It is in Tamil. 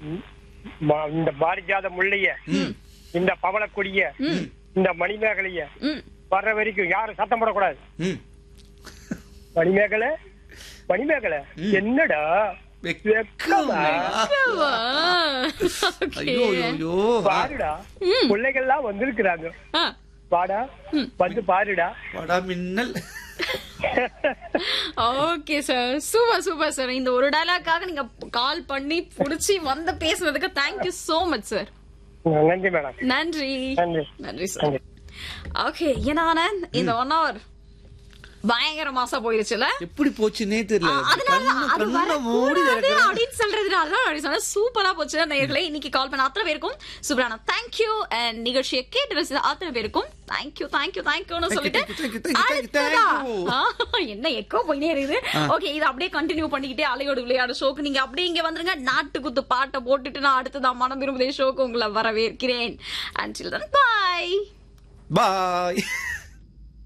ம- இந்த பாரிஜாத முள்ளைய இந்த பவளக்கொடிய இந்த மணிமேகலைய ம் வர்ற வரைக்கும் யாரும் சத்தம் போடக்கூடாது ம் மணிமேகலை மணிமேகலை என்னடா வெக்கமா? வா. Okay. ஐயோ ஐயோ பாருடா பிள்ளைகள்லாம் வந்திருக்கிறாங்க ஆ, வாடா வந்து பாருடா வடா மின்னல் okay sir super super sir இந்த ஒரு டயலாக்காக நீங்க கால் பண்ணி புடிச்சு வந்து பேசுனதுக்கு தேங்க்யூ சோ மச் சார் நன்றி மேடம் நன்றி நன்றி நன்றி சார் நன்றி ஓகே ஏன்னா இந்த ஒன் ஹவர் பயங்கர மாசா போயிருச்சுல எப்படி போச்சுன்னே தெரியல அதனால கண்ணு- அது கண்ணை மூடி வரக்கூடாது திறக்கிறேன். அப்படின்னு சொல்றதுனால தான் அப்படி சொன்னா சூப்பரா போச்சு நேர்களே இன்னைக்கு கால் பண்ண அத்தனை பேருக்கும் சூப்பரான தேங்க்யூ அண்ட் நிகழ்ச்சியை கேட்டு ரசித்த அத்தனை பேருக்கும் தேங்க்யூ தேங்க்யூ தேங்க்யூன்னு Thank you, சொல்லிட்டு thank you, thank you, thank you, thank you, அடுத்ததா, thank ஆ, என்ன எக்கோ போயினே இருக்குது ஓகே இது அப்படியே கண்டினியூ பண்ணிக்கிட்டே அலையோடு விளையாடு ஷோக்கு நீங்க அப்படியே இங்க வந்துருங்க நாட்டுக்குத்து பாட்டை போட்டுட்டு நான் அடுத்ததா மனம் விரும்புதே ஷோக்கு உங்களை வரவேற்கிறேன் அண்ட் சில்ட்ரன் பாய் பாய்